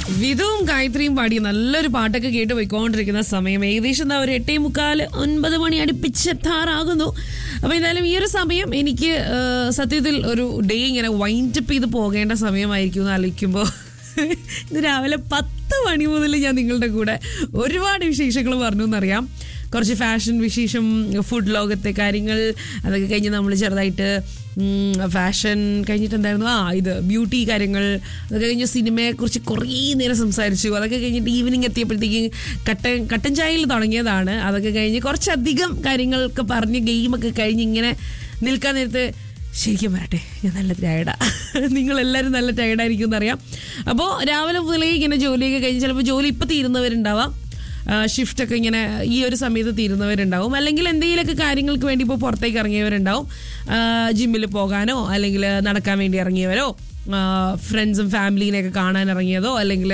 വിധുവും ഗായത്രിയും പാടിയ നല്ലൊരു പാട്ടൊക്കെ കേട്ട് പോയിക്കൊണ്ടിരിക്കുന്ന സമയം ഏകദേശം എന്താ ഒരു എട്ടേ മുക്കാല് ഒൻപത് മണി അടുപ്പിച്ചെത്താറാകുന്നു അപ്പൊ എന്തായാലും ഈ ഒരു സമയം എനിക്ക് ആ, സത്യത്തിൽ ഒരു ഡേ ഇങ്ങനെ വൈൻഡ് അപ്പ് ചെയ്ത് പോകേണ്ട സമയമായിരിക്കും എന്ന് ആലോചിക്കുമ്പോൾ ഇന്ന് രാവിലെ പത്ത് മണി മുതൽ ഞാൻ നിങ്ങളുടെ കൂടെ ഒരുപാട് വിശേഷങ്ങൾ പറഞ്ഞു എന്നറിയാം കുറച്ച് ഫാഷൻ വിശേഷം ഫുഡ് ലോകത്തെ കാര്യങ്ങൾ അതൊക്കെ കഴിഞ്ഞ് നമ്മൾ ചെറുതായിട്ട് ഫാഷൻ കഴിഞ്ഞിട്ട് എന്തായിരുന്നു ആ ഇത് ബ്യൂട്ടി കാര്യങ്ങൾ അതൊക്കെ കഴിഞ്ഞ് സിനിമയെക്കുറിച്ച് കുറേ നേരം സംസാരിച്ചു അതൊക്കെ കഴിഞ്ഞിട്ട് ഈവനിങ് എത്തിയപ്പോഴത്തേക്ക് കട്ടൻ കട്ടൻ ചായയിൽ തുടങ്ങിയതാണ് അതൊക്കെ കഴിഞ്ഞ് കുറച്ചധികം കാര്യങ്ങളൊക്കെ പറഞ്ഞ് ഗെയിമൊക്കെ കഴിഞ്ഞ് ഇങ്ങനെ നിൽക്കാൻ നേരത്ത് ശരിക്കും പറയട്ടെ ഞാൻ നല്ല ടയർഡാ നിങ്ങളെല്ലാവരും നല്ല ടയർഡായിരിക്കും എന്നറിയാം അപ്പോൾ രാവിലെ മുതലേ ഇങ്ങനെ ജോലിയൊക്കെ കഴിഞ്ഞ് ചിലപ്പോൾ ജോലി ഇപ്പം തീരുന്നവരുണ്ടാവാം ഷിഫ്റ്റ് ഒക്കെ ഇങ്ങനെ ഈ ഒരു സമയത്ത് തീരുന്നവരുണ്ടാവും അല്ലെങ്കിൽ എന്തെങ്കിലുമൊക്കെ കാര്യങ്ങൾക്ക് വേണ്ടി ഇപ്പോൾ പുറത്തേക്ക് ഇറങ്ങിയവരുണ്ടാവും ജിമ്മിൽ പോകാനോ അല്ലെങ്കിൽ നടക്കാൻ വേണ്ടി ഇറങ്ങിയവരോ ഫ്രണ്ട്സും ഫാമിലീനെയൊക്കെ കാണാൻ ഇറങ്ങിയതോ അല്ലെങ്കിൽ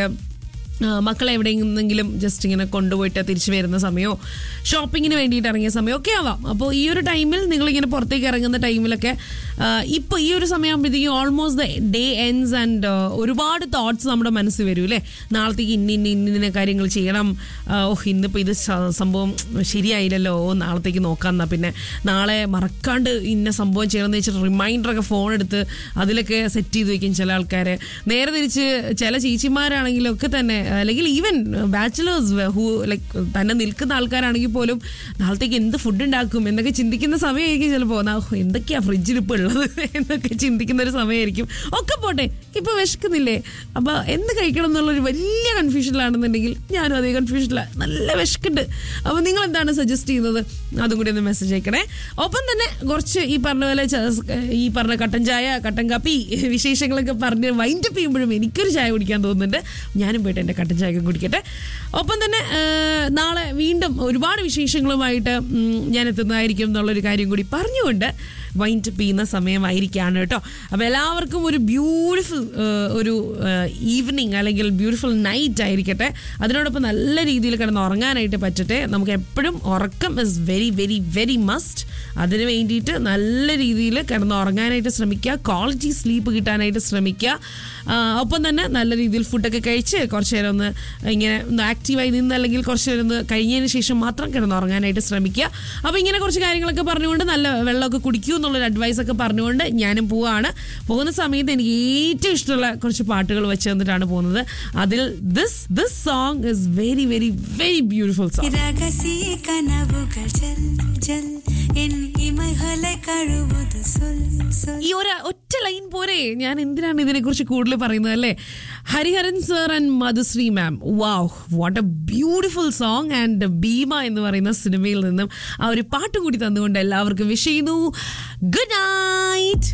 ആ, മക്കളെ എവിടെയെങ്കിലും ജസ്റ്റ് ഇങ്ങനെ കൊണ്ടുപോയിട്ട് തിരിച്ചു വരുന്ന സമയമോ ഷോപ്പിങ്ങിന് വേണ്ടിയിട്ട് ഇറങ്ങിയ സമയം ഒക്കെ ആവാം അപ്പോൾ ഈ ഒരു ടൈമിൽ നിങ്ങളിങ്ങനെ പുറത്തേക്ക് ഇറങ്ങുന്ന ടൈമിലൊക്കെ ഇപ്പോൾ ഈ ഒരു സമയമാകുമ്പോഴത്തേക്കും almost the day ends and ഒരുപാട് തോട്ട്സ് നമ്മുടെ മനസ്സിൽ വരും അല്ലേ നാളത്തേക്ക് ഇന്ന ഇന്ന ഇന്ന ഇന്ന കാര്യങ്ങൾ ചെയ്യണം ആ, ഓഹ് ഇന്നിപ്പോൾ ഇത് സ- സംഭവം ശരിയായില്ലല്ലോ ഓ നാളത്തേക്ക് നോക്കാം എന്നാ പിന്നെ നാളെ മറക്കാണ്ട് ഇന്ന സംഭവം ചെയ്യണമെന്ന് വെച്ചിട്ട് റിമൈൻഡറൊക്കെ ഫോൺ എടുത്ത് അതിലൊക്കെ സെറ്റ് ചെയ്ത് വെക്കും ചില ആൾക്കാർ നേരെ തിരിച്ച് ചില ചേച്ചിമാരാണെങ്കിലും ഒക്കെ തന്നെ അല്ലെങ്കിൽ ഈവൻ ബാച്ചിലേഴ്സ് ഹൂ ലൈക്ക് തന്നെ നിൽക്കുന്ന ആൾക്കാരാണെങ്കിൽ പോലും നാളത്തേക്ക് എന്ത് ഫുഡ് ഉണ്ടാക്കും എന്നൊക്കെ ചിന്തിക്കുന്ന സമയമായിരിക്കും ചിലപ്പോൾ എന്തൊക്കെയാ ഫ്രിഡ്ജിൽ ഇപ്പോൾ ഉള്ളത് എന്നൊക്കെ ചിന്തിക്കുന്ന ഒരു സമയമായിരിക്കും ഒക്കെ പോട്ടെ ഇപ്പൊ വിശക്കുന്നില്ലേ അപ്പൊ എന്ത് കഴിക്കണം എന്നുള്ളൊരു വലിയ കൺഫ്യൂഷനിലാണെന്നുണ്ടെങ്കിൽ ഞാനും അതേ കൺഫ്യൂഷനിലാണ് നല്ല വിശക്കുണ്ട് അപ്പൊ നിങ്ങൾ എന്താണ് സജസ്റ്റ് ചെയ്യുന്നത് അതും കൂടി ഒന്ന് മെസ്സേജ് അയക്കണേ ഒപ്പം തന്നെ കുറച്ച് ഈ പറഞ്ഞ പോലെ ച- ഈ പറഞ്ഞ കട്ടൻ ചായ കട്ടൻ കാപ്പി വിശേഷങ്ങളൊക്കെ പറഞ്ഞ് വൈൻഡ് അപ്പ് ചെയ്യുമ്പോഴും എനിക്കൊരു ചായ കുടിക്കാൻ തോന്നുന്നുണ്ട് ഞാനും പോയിട്ട് എൻ്റെ കട്ടൻ ചായ ഒക്കെ കുടിക്കട്ടെ ഒപ്പം തന്നെ ആ, നാളെ വീണ്ടും ഒരുപാട് വിശേഷങ്ങളുമായിട്ട് ഉം, ഞാൻ എത്തുന്നതായിരിക്കും എന്നുള്ളൊരു കാര്യം കൂടി പറഞ്ഞുകൊണ്ട് വൈൻഡ് അപ്പ് ചെയ്യുന്ന സമയമായിരിക്കാണ് കേട്ടോ അപ്പോൾ എല്ലാവർക്കും ഒരു ബ്യൂട്ടിഫുൾ ഒരു ഈവനിങ് അല്ലെങ്കിൽ ബ്യൂട്ടിഫുൾ നൈറ്റ് ആയിരിക്കട്ടെ അതിനോടൊപ്പം നല്ല രീതിയിൽ കിടന്ന് ഉറങ്ങാനായിട്ട് പറ്റട്ടെ നമുക്ക് എപ്പോഴും ഉറക്കം is very very very must അതിന് വേണ്ടിയിട്ട് നല്ല രീതിയിൽ കിടന്ന് ഉറങ്ങാനായിട്ട് ശ്രമിക്കുക ക്വാളിറ്റി സ്ലീപ്പ് കിട്ടാനായിട്ട് ശ്രമിക്കുക ആ, ഒപ്പം തന്നെ നല്ല രീതിയിൽ ഫുഡൊക്കെ കഴിച്ച് കുറച്ച് നേരം ഒന്ന് ഇങ്ങനെ ഒന്ന് ആക്റ്റീവായി നിന്ന് അല്ലെങ്കിൽ കുറച്ച് നേരം ഒന്ന് കഴിഞ്ഞതിന് ശേഷം മാത്രം കിടന്ന് ഉറങ്ങാനായിട്ട് ശ്രമിക്കുക അപ്പോൾ ഇങ്ങനെ കുറച്ച് കാര്യങ്ങളൊക്കെ പറഞ്ഞുകൊണ്ട് നല്ല വെള്ളമൊക്കെ കുടിക്കൂ എന്നുള്ളൊരു അഡ്വൈസ് ഒക്കെ പറഞ്ഞുകൊണ്ട് ഞാനും പോവാണ് പോകുന്ന സമയത്ത് എനിക്ക് ഏറ്റവും ഇഷ്ടമുള്ള കുറച്ച് പാട്ടുകൾ വെച്ച് തന്നിട്ടാണ് പോകുന്നത് അതിൽ this this song is very very very beautiful song രഹസ്യ കനവുകൾ ജൽ ജൽ എൻ ഇമകളെ കഴുകുത് സൊൽ സൊൽ ഈ ഒരു ഒറ്റ ലൈൻ പോരെ ഞാൻ എന്തിനാണ് ഇതിനെക്കുറിച്ച് കൂടുതൽ പറയുന്നത് അല്ലേ Hariharan sir and Madhushree ma'am wow what a beautiful song and Bheema എന്ന് പറയുന്ന സിനിമയിൽ നിന്നും ആ ഒരു പാട്ട് കൂടി തന്നുകൊണ്ട് എല്ലാവർക്കും വിഷ് ചെയ്യുന്നു ഗുഡ് നൈറ്റ്